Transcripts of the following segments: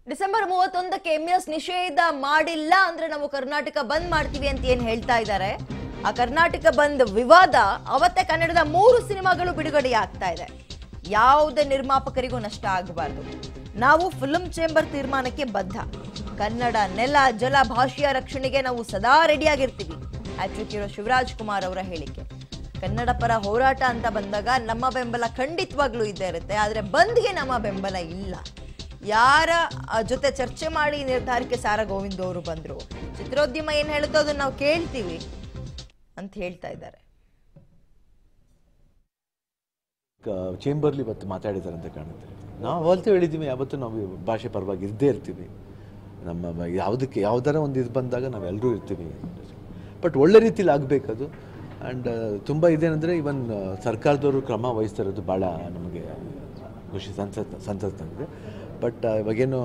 December ಮೂವತ್ತೊಂದಕ್ಕೆ MS ನಿಷೇಧ ಮಾಡಿಲ್ಲ ಅಂದ್ರೆ ನಾವು ಕರ್ನಾಟಕ ಬಂದ್ ಮಾಡ್ತೀವಿ ಅಂತ ಏನ್ ಹೇಳ್ತಾ ಇದ್ದಾರೆ ಆ ಕರ್ನಾಟಕ ಬಂದ್ ವಿವಾದ ಅವತ್ತೇ ಕನ್ನಡದ ಮೂರು ಸಿನಿಮಾಗಳು ಬಿಡುಗಡೆ ಆಗ್ತಾ ಇದೆ ಯಾವುದೇ ನಿರ್ಮಾಪಕರಿಗೂ ನಷ್ಟ ಆಗಬಾರ್ದು ನಾವು ಫಿಲ್ಮ್ ಚೇಂಬರ್ ತೀರ್ಮಾನಕ್ಕೆ ಬದ್ಧ ಕನ್ನಡ ನೆಲ ಜಲ ಭಾಷೆಯ ರಕ್ಷಣೆಗೆ ನಾವು ಸದಾ ರೆಡಿಯಾಗಿರ್ತೀವಿ ಹ್ಯಾಟ್ರಿಕ್ ಹೀರೋ ಶಿವರಾಜ್ ಕುಮಾರ್ ಅವರ ಹೇಳಿಕೆ ಕನ್ನಡ ಪರ ಹೋರಾಟ ಅಂತ ಬಂದಾಗ ನಮ್ಮ ಬೆಂಬಲ ಖಂಡಿತವಾಗ್ಲೂ ಇದ್ದೇ ಇರುತ್ತೆ ಆದ್ರೆ ಬಂದ್ಗೆ ನಮ್ಮ ಬೆಂಬಲ ಇಲ್ಲ ಯಾರ ಆ, ಜೊತೆ ಚರ್ಚೆ ಮಾಡಿ ಈ ನಿರ್ಧಾರಕ್ಕೆ ಸಾರಾ ಗೋವಿಂದ್ ಅವರು ಬಂದ್ರು ಚಿತ್ರೋದ್ಯಮ ಏನ್ ಹೇಳುತ್ತೋ ಅದನ್ನ ನಾವು ಕೇಳ್ತೀವಿ ಅಂತ ಹೇಳ್ತಾ ಇದ್ದಾರೆ ಚೇಂಬರ್ಲಿ ಇವತ್ತು ಮಾತಾಡಿದ್ದಾರೆ ಅಂತ ಕಾಣುತ್ತೆ ನಾವು ಅವತ್ತೇ ಹೇಳಿದ್ದೀವಿ ಯಾವತ್ತೂ ನಾವು ಭಾಷೆ ಪರವಾಗಿ ಇದ್ದೇ ಇರ್ತೀವಿ ನಮ್ಮ ಮ- ಯಾವುದಕ್ಕೆ ಯಾವ್ದಾರ ಒಂದು ಇದು ಬಂದಾಗ ನಾವೆಲ್ಲರೂ ಇರ್ತೀವಿ ಬಟ್ ಒಳ್ಳೆ ರೀತಿಲಿ ಆಗಬೇಕದು ಆ್ಯಂಡ್ ತುಂಬ ಇದೇನೆಂದರೆ ಇವನ್ ಸರ್ಕಾರದವರು ಕ್ರಮ ವಹಿಸ್ತಾ ಇರೋದು ಭಾಳ ನಮಗೆ ಖುಷಿ ಸಂಸತ್ ಸಂತಸ ತಂದಿದೆ ಬಟ್ ಇವಾಗೇನು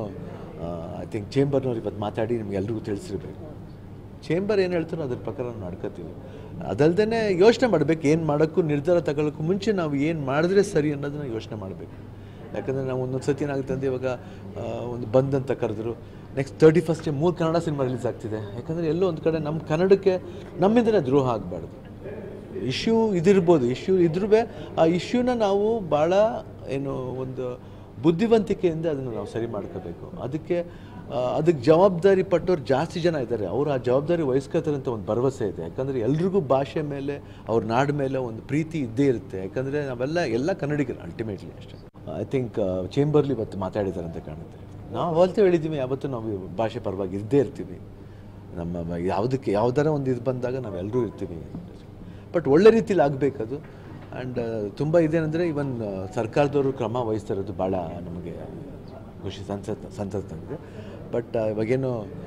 ಐ ಥಿಂಕ್ ಚೇಂಬರ್ನವ್ರು ಇವತ್ತು ಮಾತಾಡಿ ನಿಮ್ಗೆ ಎಲ್ರಿಗೂ ತಿಳಿಸಿರ್ಬೇಕು ಚೇಂಬರ್ ಏನು ಹೇಳ್ತಾರೋ ಅದ್ರ ಪ್ರಕಾರ ನಾವು ನಡ್ಕೋತೀವಿ ಅದಲ್ದೇ ಯೋಚನೆ ಮಾಡಬೇಕು ಏನು ಮಾಡೋಕ್ಕೂ ನಿರ್ಧಾರ ತಗೊಳ್ಳೋಕ್ಕೂ ಮುಂಚೆ ನಾವು ಏನು ಮಾಡಿದ್ರೆ ಸರಿ ಅನ್ನೋದನ್ನ ಯೋಚನೆ ಮಾಡಬೇಕು ಯಾಕಂದರೆ ನಾವು ಒಂದೊಂದು ಸತಿ ಏನಾಗುತ್ತೆ ಅಂದರೆ ಇವಾಗ ಆ, ಒಂದು ಬಂದ್ ಅಂತ ಕರೆದ್ರು ನೆಕ್ಸ್ಟ್ ತರ್ಟಿ ಫಸ್ಟೇ ಮೂರು ಕನ್ನಡ ಸಿನಿಮಾ ರಿಲೀಸ್ ಆಗ್ತಿದೆ ಯಾಕಂದರೆ ಎಲ್ಲೋ ಒಂದು ಕಡೆ ನಮ್ಮ ಕನ್ನಡಕ್ಕೆ ನಮ್ಮಿಂದಲೇ ದ್ರೋಹ ಆಗಬಾರ್ದು ಇಶ್ಯೂ ಇದಿರ್ಬೋದು ಇಶ್ಯೂ ಇದ್ರೂ ಆ ಇಶ್ಯೂನ ನಾವು ಭಾಳ ಏನು ಒಂದು ಬುದ್ಧಿವಂತಿಕೆಯಿಂದ ಅದನ್ನು ನಾವು ಸರಿ ಮಾಡ್ಕೋಬೇಕು ಅದಕ್ಕೆ ಆ, ಅದಕ್ಕೆ ಜವಾಬ್ದಾರಿ ಪಟ್ಟವ್ರು ಜಾಸ್ತಿ ಜನ ಇದ್ದಾರೆ ಅವರು ಆ ಜವಾಬ್ದಾರಿ ವಹಿಸ್ಕೋತಾರೆ ಅಂತ ಒಂದು ಭರವಸೆ ಇದೆ ಯಾಕಂದರೆ ಎಲ್ರಿಗೂ ಭಾಷೆ ಮೇಲೆ ಅವ್ರ ನಾಡು ಮೇಲೆ ಒಂದು ಪ್ರೀತಿ ಇದ್ದೇ ಇರುತ್ತೆ ಯಾಕಂದರೆ ನಾವೆಲ್ಲ ಎಲ್ಲ ಕನ್ನಡಿಗರು ಅಲ್ಟಿಮೇಟ್ಲಿ ಅಷ್ಟೇ ಐ ಥಿಂಕ್ ಚೇಂಬರ್ಲಿ ಇವತ್ತು ಮಾತಾಡಿದ್ದಾರೆ ಅಂತ ಕಾಣುತ್ತೆ ನಾವು ಅವತ್ತೇ ಹೇಳಿದ್ದೀವಿ ಯಾವತ್ತೂ ನಾವು ಭಾಷೆ ಪರವಾಗಿ ಇದ್ದೇ ಇರ್ತೀವಿ ನಮ್ಮ ಮ- ಯಾವುದಕ್ಕೆ ಯಾವ್ದಾರ ಒಂದು ಇದು ಬಂದಾಗ ನಾವೆಲ್ಲರೂ ಇರ್ತೀವಿ ಬಟ್ ಒಳ್ಳೆ ರೀತಿಲಿ ಆಗಬೇಕದು ಆ್ಯಂಡ್ ತುಂಬ ಇದೇನೆಂದರೆ ಇವನ್ ಸರ್ಕಾರದವರು ಕ್ರಮ ವಹಿಸ್ತಾ ಇರೋದು ಭಾಳ ನಮಗೆ ಖುಷಿ ಸಂಸತ್ ಸಂತಸ ತಂದಿದೆ ಬಟ್ ಇವಾಗೇನು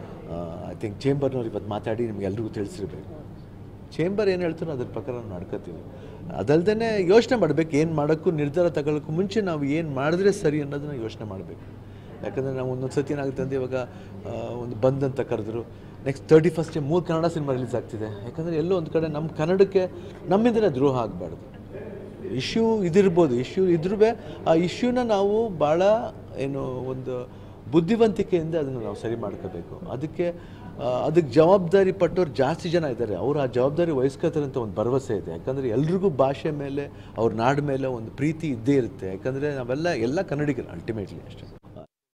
ಐ ಥಿಂಕ್ ಚೇಂಬರ್ನವ್ರು ಇವತ್ತು ಮಾತಾಡಿ ನಿಮ್ಗೆ ಎಲ್ರಿಗೂ ತಿಳಿಸಿರ್ಬೇಕು ಚೇಂಬರ್ ಏನು ಹೇಳ್ತಾರೋ ಅದ್ರ ಪ್ರಕಾರ ನಾವು ನಡ್ಕೋತೀವಿ ಅದಲ್ದೇ ಯೋಚನೆ ಮಾಡಬೇಕು ಏನು ಮಾಡೋಕ್ಕೂ ನಿರ್ಧಾರ ತಗೊಳ್ಳೋಕ್ಕೂ ಮುಂಚೆ ನಾವು ಏನು ಮಾಡಿದ್ರೆ ಸರಿ ಅನ್ನೋದನ್ನ ಯೋಚನೆ ಮಾಡಬೇಕು ಯಾಕಂದರೆ ನಾವು ಒಂದೊಂದು ಸತಿ ಏನಾಗುತ್ತೆ ಅಂದರೆ ಇವಾಗ ಆ, ಒಂದು ಬಂದ್ ಅಂತ ಕರೆದ್ರು ನೆಕ್ಸ್ಟ್ ತರ್ಟಿ ಫಸ್ಟೇ ಮೂರು ಕನ್ನಡ ಸಿನಿಮಾ ರಿಲೀಸ್ ಆಗ್ತಿದೆ ಯಾಕಂದರೆ ಎಲ್ಲೋ ಒಂದು ಕಡೆ ನಮ್ಮ ಕನ್ನಡಕ್ಕೆ ನಮ್ಮಿಂದಲೇ ದ್ರೋಹ ಆಗಬಾರ್ದು ಇಶ್ಯೂ ಇದಿರ್ಬೋದು ಇಶ್ಯೂ ಇದ್ರೂ ಆ ಇಶ್ಯೂನ ನಾವು ಭಾಳ ಏನು ಒಂದು ಬುದ್ಧಿವಂತಿಕೆಯಿಂದ ಅದನ್ನು ನಾವು ಸರಿ ಮಾಡ್ಕೋಬೇಕು ಅದಕ್ಕೆ ಆ, ಅದಕ್ಕೆ ಜವಾಬ್ದಾರಿ ಪಟ್ಟವ್ರು ಜಾಸ್ತಿ ಜನ ಇದ್ದಾರೆ ಅವರು ಆ ಜವಾಬ್ದಾರಿ ವಹಿಸ್ಕೋತಾರೆ ಅಂತ ಒಂದು ಭರವಸೆ ಇದೆ ಯಾಕಂದರೆ ಎಲ್ರಿಗೂ ಭಾಷೆ ಮೇಲೆ ಅವ್ರ ನಾಡು ಮೇಲೆ ಒಂದು ಪ್ರೀತಿ ಇದ್ದೇ ಇರುತ್ತೆ ಯಾಕಂದರೆ ನಾವೆಲ್ಲ ಎಲ್ಲ ಕನ್ನಡಿಗರು ಅಲ್ಟಿಮೇಟ್ಲಿ ಅಷ್ಟೇ